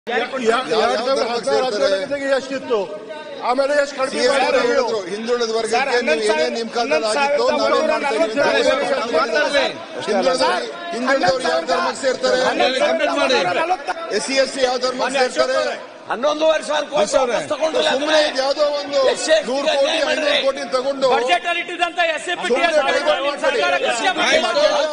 ಎರಡ್ ಸಾವಿರದ ಹದಿನಾರು ಹದಿನೇಳಕ್ಕೆ ಎಷ್ಟಿತ್ತು ಆಮೇಲೆ ಎಷ್ಟು ಕಡಿಮೆ ಸಿಎಂ ಮಾಡಿದ್ರು ನೀವು? ಹೇಳಿದ್ರು ಹಿಂದುಳಿದ ವರ್ಗಕ್ಕೆ ನೀವು ಏನೇ ನಿಮ್ ಕಾಲದಲ್ಲಿ ಆಗಿತ್ತು ನಾವೇನ್ ಮಾಡ್ತಾ ಇದ್ದೀವಿ ಹಿಂದುಳಿದ ಹಿಂದುಳಿದವ್ರು ಯಾವ ಧರ್ಮಕ್ಕೆ ಸೇರ್ತಾರೆ ಎಸ್ ಸಿ ಎಸ್ ಸಿ ಯಾವ ಧರ್ಮಕ್ಕೆ ಸೇರ್ತಾರೆ ಹನ್ನೊಂದುವರೆ ಸಾವಿರ ಕೋಟಿ ವಾಪಸ್ ತಗೊಂಡಿಲ್ಲ ಸುಮ್ಮನೆ ಯಾವ್ದೋ ಒಂದು ಎಸ್ ಸಿ ಎಸ್ ಟಿ ನೂರು ಕೋಟಿ ಗೆ ಐನೂರು ಕೋಟಿ ತಗೊಂಡು ಬಜೆಟ್ ಅಲ್ಲಿ ಇಟ್ಟಿದ್ದಂತ ಎಸ್ ಸಿ ಪಿ ಟಿ ಸುಮ್ನೆ ಕೈಗೊಂಡು ಸರ್ಕಾರ ಕೃಷಿ ಮಾಡಿ.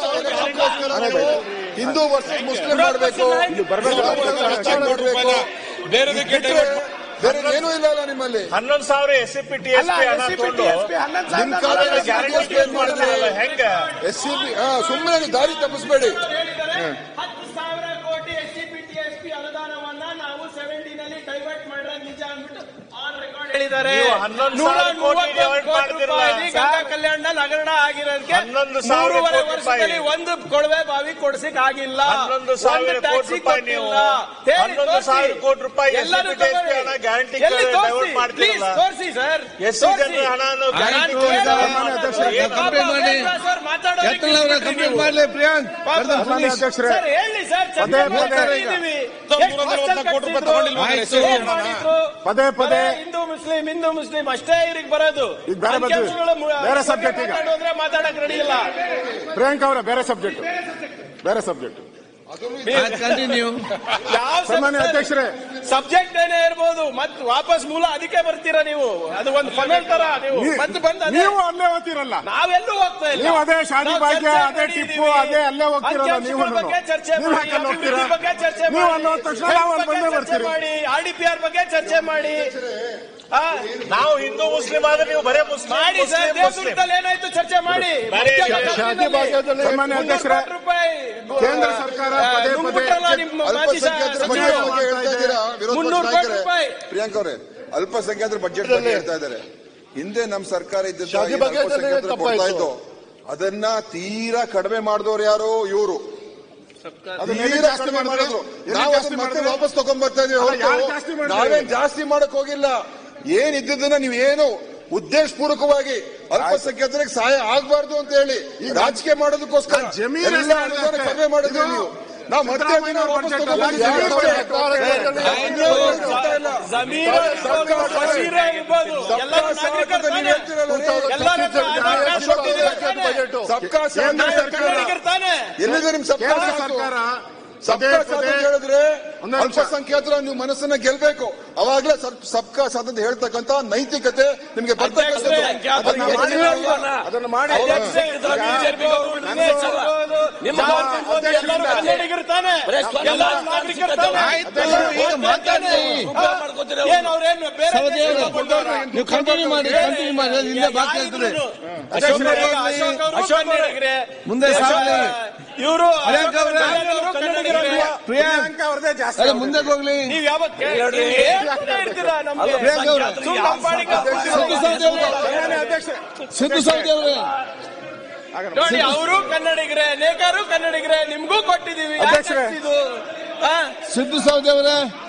ಹಿಂದೂ ವರ್ಸಸ್ ಮುಸ್ಲಿಂ ಮಾಡಬೇಕು ಮಾಡಬೇಕು ಬೇರೆ ಏನೂ ಇಲ್ಲ ಅಲ್ಲ ನಿಮ್ಮಲ್ಲಿ ಹನ್ನೊಂದು ಸಾವಿರ S C P T S P ಹಣ ತಗೊಂಡು ನಿಮ್ ಕಾಲದಲ್ಲಿ ಗ್ಯಾರಂಟಿ ಸ್ಕೀಮ್ ಮಾಡಿದ್ರಲ್ಲ ಹೆಂಗ ಎಸ್ ಸಿ ಬಿ ಸುಮ್ಮನೆ ದಾರಿ ತಪ್ಪಿಸ್ಬೇಡಿ ಹತ್ತು ಸಾವಿರ ಕೋಟಿ S C P T S P ಅನುದಾನವನ್ನ ನಾವು ಸೆವೆಂಟೀನ್ ಅಲ್ಲಿ ಡೈವರ್ಟ್ ಮಾಡ್ರೆ ನಿಜ ಅಂದ್ಬಿಟ್ಟು ಆನ್ ರೆಕಾರ್ಡ್ ಹೇಳಿದ್ದಾರೆ ನೀವು ಹನ್ನೊಂದು ನೂರ ಸಾವಿರ ಕೋಟಿ ಮೂವತ್ತೊಂದು divert ಕೋಟಿ ಮಾಡ್ತಿರಲ್ಲ. ರೂಪಾಯಿ ಗಂಗಾ ಕಲ್ಯಾಣದಲ್ಲಿ ಹಗರಣ ಆಗಿರೋದಕ್ಕೆ ಹನ್ನೊಂದು ಸಾವಿರ ಮೂರುವರೆ ಕೋಟಿ ವರ್ಷದಲ್ಲಿ ರೂಪಾಯಿ. ಒಂದು ಕೊಳವೆ ಬಾವಿ ಕೊಡ್ಸಿಕ್ ಆಗಿಲ್ಲ ಹನ್ನೊಂದು ಸಾವಿರ ಒಂದು ಕೋಟಿ ಟ್ಯಾಕ್ಸಿ ರೂಪಾಯಿ ನೀವು ಕೊಟ್ಟಿಲ್ಲ. ಹೇಳಿ, ಹನ್ನೊಂದು ತೋರ್ಸಿ. ಸಾವಿರ ಕೋಟಿ ರೂಪಾಯಿ ಎಲ್ಲರೂ SCPTSP ತಗೊಳ್ಳಿ. ಹಣ ಗ್ಯಾರಂಟಿ ಎಲ್ಲಿ divert ತೋರ್ಸಿ? ಮಾಡ್ತಿರಲ್ಲ. Please, ತೋರ್ಸಿ ಸರ್ ಎಸ್ ಸಿ ಜನರ ಹಣವನ್ನು ಗ್ಯಾರಂಟಿ ಕಂಪ್ಲೇಂಟ್ ಮಾಡಲಿ ಪ್ರಿಯಾಂಕ್ ಸರ್ ಹೇಳಿ ಸರ್ ಚರ್ಚೆ ಮಾಡ್ತಾ ಇದೀವಿ. ಎಷ್ಟು ಹಾಸ್ಟೆಲ್ ಕಟ್ಸಿದ್ರು? ಏನ್ ಮಾಡಿದ್ರು? ಪದೇ ಪದೇ ಹಿಂದೂ ಮುಸ್ಲಿಂ ಹಿಂದೂ ಮುಸ್ಲಿಂ ಅಷ್ಟೇ ಇವ್ರಿಗೆ ಬರೋದು ಈಗ ಬೇರೆ ಬರ್ತೀವಿ. ಅಂಕಿಅಂಶಗಳು ಮು- ಬೇರೆ subject ಈಗ. ಮಾತಾಡೋದ್ರೆ ಮಾತಾಡಕ್ ರೆಡಿ ಇಲ್ಲ ಪ್ರಿಯಾಂಕ್ ಅವರ ಬೇರೆ ಸಬ್ಜೆಕ್ಟ್ ಬೇರೆ ಸಬ್ಜೆಕ್ಟ್ ಕಂಟಿನ್ಯೂ ಯಾವ ಸನ್ಮಾನ್ಯ ಅಧ್ಯಕ್ಷರೇ ಸಬ್ಜೆಕ್ಟ್ ಏನೇ ಇರ್ಬೋದು ಮತ್ ವಾಪಸ್ ಮೂಲ ಅದಕ್ಕೆ ಬರ್ತೀರಾ ನೀವು ಅದು ಒಂದು ಫನಲ್ ತರ ನೀವು ಮತ್ತೆ ಬಂದ ನೀವು ಅಲ್ಲೇ ಓದ್ತಿರಲ್ಲ ನಾವೆಲ್ಲೂ ಹೋಗ್ತಾ ಇಲ್ಲ ನೀವು ಅದೇ ಶಾದಿ ನಾವು ಭಾಗ್ಯ, ಚರ್ಚೆ ಅದೇ ಮಾಡಿದೀವಿ. ಟಿಪ್ಪು, ಅದೇ ಅಲ್ಲೇ ಹೋಗ್ತಿರಲ್ಲ ಅಂಕಿಅಂಶಗಳ ನೀವು. ಬಗ್ಗೆ ಚರ್ಚೆ ನೀವು ಮಾಡಿ ಯಾಕೆ ಅಲ್ಲಿ ಹೋಗ್ತೀರಾ? ಅಭಿವೃದ್ಧಿ ಬಗ್ಗೆ ಚರ್ಚೆ ನೀವು ಮಾಡಿ ಅಲ್ಲಿ ಹೋದ ತಕ್ಷಣ ನಾವು ಅಲ್ಲಿ ಹೆಲ್ತ್ ಬಂದೇ ಬಗ್ಗೆ ಚರ್ಚೆ ಬರ್ತೀರಿ. ಮಾಡಿ ಆರ್ ಡಿ ಪಿ ಆರ್ ಬಗ್ಗೆ ಚರ್ಚೆ ಮಾಡಿ ಆ, ನಾವು ಹಿಂದೂ ಮುಸ್ಲಿಂ ಆದ್ರೆ ನೀವು ಬರೇ ಮುಸ್ಲಿಂ ಮಾಡಿ ಸರ್ ಮುಸ್ಲಿಂ, ಮುಸ್ಲಿಂ. ದೇವದುರ್ಗದಲ್ಲಿ ಏನಾಯ್ತು ಚರ್ಚೆ ಮಾಡಿ ಬೇರೆ ಶಾದಿ ಭಾಗ್ಯದಲ್ಲಿ ಸನ್ಮಾನ್ಯ ಅಧ್ಯಕ್ಷರೇ ಮುನ್ನೂರು ಕೋಟಿ ರೂಪಾಯಿ ಕೇಂದ್ರ ಸರ್ಕಾರ ಪದೇ ಪದೇ ನುಂಗ್ಬಿಟ್ರಲ್ಲ ನಿಮ್ಮ ಮಾಜಿ ಅಲ್ಪಸಂಖ್ಯಾತರ ಬಗ್ಗೆ ಸಚಿವರು. ಬಗ್ಗೆ ಹೇಳ್ತಾ ಇದ್ದೀರಾ ವಿರೋಧ ಪಕ್ಷ ಮುನ್ನೂರು ಕೋಟಿ ನಾಯಕರೇ ರೂಪಾಯಿ. ಪ್ರಿಯಾಂಕ್ ಅವರೇ ಅಲ್ಪಸಂಖ್ಯಾತರ ಬಜೆಟ್ ಬಗ್ಗೆ ಹೇಳ್ತಾ ಇದ್ದಾರೆ ಹಿಂದೆ ನಮ್ಮ ಸರ್ಕಾರ ಇದ್ದಿದ್ದ ಶಾದಿ ಏನು ಬಗ್ಗೆ ಅಲ್ಪಸಂಖ್ಯಾತರು ತಪ್ಪಾಯ್ತು. ಕೊಡ್ತಾ ಇತ್ತು ಅದನ್ನ ತೀರಾ ಕಡಿಮೆ ಮಾಡಿದವರು ಯಾರು ಇವರು ಅದನ್ನ ತೀರಾ ಜಾಸ್ತಿ ಕಡಿಮೆ ಮಾಡಿದ್ರು. ಮಾಡಿದ್ರು ಎಲ್ಲಿ ನಾವು ಜಾಸ್ತಿ ಅದನ್ನ ಮತ್ತೆ ಮಾಡಿದ್ರು? ವಾಪಸ್ ತಗೊಂಡ್ ಬರ್ತಾ ಇದೀವಿ ಅಲ್ಲ, ಯಾರು ಹೊರತು ಜಾಸ್ತಿ ಮಾಡಿದ್ರು? ನಾವೇನ್ ಜಾಸ್ತಿ ಮಾಡಕ್ ಹೋಗಿಲ್ಲ ಏನ್ ಇದ್ದಿದ್ದನ್ನ ನೀವು ಏನು ಉದ್ದೇಶ ಪೂರ್ವಕವಾಗಿ ಅಲ್ಪಸಂಖ್ಯಾತರಿಗೆ ಸಹಾಯ ಆಗ್ಬಾರ್ದು ಅಂತ ಹೇಳಿ ರಾಜಕೀಯ ಮಾಡೋದಕ್ಕೋಸ್ಕರ ಜಮೀನು ಎಲ್ಲ ಎಲ್ಲ ಅನುದಾನ ಅಷ್ಟೇ. ಕಡಿಮೆ ಮಾಡಿದ್ವಿ ಇದು ನೀವು ನಾವು ಮತ್ತೆ ಸಿದ್ದರಾಮಯ್ಯ ಅದನ್ನ ವಾಪಸ್ ಬಜೆಟ್ ತಗೊಂಡ್ ಅಲ್ಲ, ಬಂದಿದ್ದೀವಿ. ಜಮೀನು ಕೊಡ್ತಾ ಇಲ್ಲ. ಜಮೀನು ಇರ್ಬೋದು, ಬಶೀರೇ ಇರ್ಬೋದು, ಎಲ್ಲರೂ ನಾಗರಿಕರು ತಾನೇ. ಎಲ್ಲರೂ ಆಧಾರ್ ಕಾರ್ಡ್ ಕೊಟ್ಟಿದ್ದೀರಾ ತಾನೇ? ಸಬ್ಕಾ ಸಾಥ್ ಕೇಂದ್ರ ನಾಯಕರು. ಸರ್ಕಾರ ಕನ್ನಡಿಗರು ತಾನೇ? ಎಲ್ಲಿದೆ ನಿಮ್ ಸಬ್ಕಾ ಕೇಂದ್ರ ಸಾಥ್? ಸರ್ಕಾರ ಸಬ್ಕಾ ಪದೇ ಸಾಥ್ ಪದೇ ಅಂತ ಹೇಳಿದ್ರೆ ಒಂದೇ ನಿಮಿಷ. ಅಲ್ಪಸಂಖ್ಯಾತರ ನೀವು ಮನಸ್ಸನ್ನ ಗೆಲ್ಬೇಕು ಅವಾಗ್ಲೇ ಸಬ್- ಸಬ್ಕಾ ಸಾಥ್ ಅಂತ ಹೇಳ್ತಕ್ಕಂತ ನೈತಿಕತೆ ನಿಮ್ಗೆ ಬರ್ತಕ್ಕಂಥದ್ದು ಅದನ್ನ ಅದನ್ನ ಮಾಡಿ ಮಾಡಿ. ಅದನ್ನ ಮಾಡಿ ಅಧ್ಯಕ್ಷರೇ, ಇದು ಬಿಜೆಪಿ ಗೌರ್ಮೆಂಟ್ ದಿನೇಶ್ ಅವರು, ನಿಮ್ಮ ಗೌರ್ಮೆಂಟ್ ಎಲ್ಲರೂ ಕನ್ನಡಿಗರು ತಾನೇ? ಎಲ್ಲರೂ ನಾಗರಿಕರು ತಾನೇ? ಈಗ ಮಾತಾಡಿ ಏನು ಅವ್ರೇನು ಬೇರೆ ದೇಶದಿಂದ ಬಂದವ್ರಾ? ನೀವು ಕಂಟಿನ್ಯೂ ಮಾಡಿ ಕಂಟಿನ್ಯೂ ಮಾಡಿ ಅದು ಹಿಂದೆ ಬಾಕಿ ಆಗ್ತದೆ ಅಶೋಕ್ ಅವರು, ಅಶೋಕ್ ಅವರು ಕನ್ನಡಿಗರೇ. ಮುಂದೆ ಸಾಗಲಿ. ಇವರು ಪ್ರಿಯಾಂಕ್ ಅವರೇ. ಕನ್ನಡಿಗರಲ್ವಾ? ಪ್ರಿಯಾಂಕ್ ಅವ್ರದೇ ಜಾಸ್ತಿ ಅದೇ ಮುಂದೆ ಹೋಗ್ಲಿ ನೀವ್ ಯಾವತ್ ನೀವ್ ಹೇಳ್ತಾನೆ ಇರ್ತೀರಾ ನಮ್ಗೆ ಪ್ರಿಯಾಂಕ್ ಅವರೇ. ಸುಮ್ನೆ ನಮ್ಮ ಪಾಡಿಗೆ ಸಿದ್ದು ಸೌದಿ ಅವರೇ ಸನ್ಮಾನ್ಯ ಅಧ್ಯಕ್ಷರೇ ಸಿದ್ದು ಸೌದಿ ಅವರೇ ನೋಡಿ ಅವರು ಕನ್ನಡಿಗರೇ ನೇಕಾರು ಕನ್ನಡಿಗರೇ ನಿಮ್ಗೂ ಕೊಟ್ಟಿದೀವಿ ಯಾಕೆ ಅಧ್ಯಕ್ಷರೇ. ಇದು ಆ? ಸಿದ್ದು ಸೌದಿ ಅವರೇ